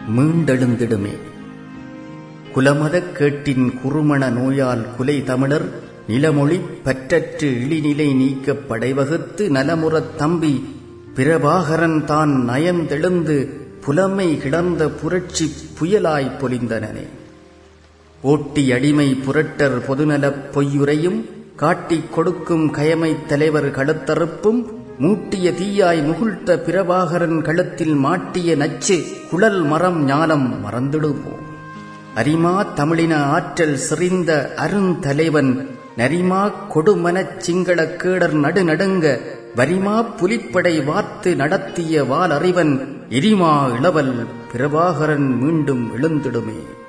மீண்டெழுந்திடுமே குலமதக் கேட்டின் குறுமண நோயால் குலை தமிழர் நிலமொழி பற்றற்று இழிநிலை நீக்கப் படைவகுத்து நலமுறத் தம்பி பிரபாகரன் தான் நயந்தெழுந்து புலமை கிடந்த புரட்சி புயலாய் பொலிந்தனனே ஓட்டி அடிமை புரட்டர் பொதுநலப் பொய்யுரையும் காட்டிக் கொடுக்கும் கயமைத் தலைவர் கழுத்தறுப்பும் மூட்டிய தீயாய் முகிழ்த்த பிரபாகரன் கழுத்தில் மாட்டிய நச்சு குழல் மரம் ஞானம் மறந்திடுவோம் அரிமா தமிழின ஆற்றல் சிறிந்த அருந்தலைவன் நரிமா கொடுமனச் சிங்களக் கேடர் நடுநடுங்க வரிமா புலிப்படை வார்த்து நடத்திய வாலறிவன் எரிமா இளவல் பிரபாகரன் மீண்டும் எழுந்திடுமே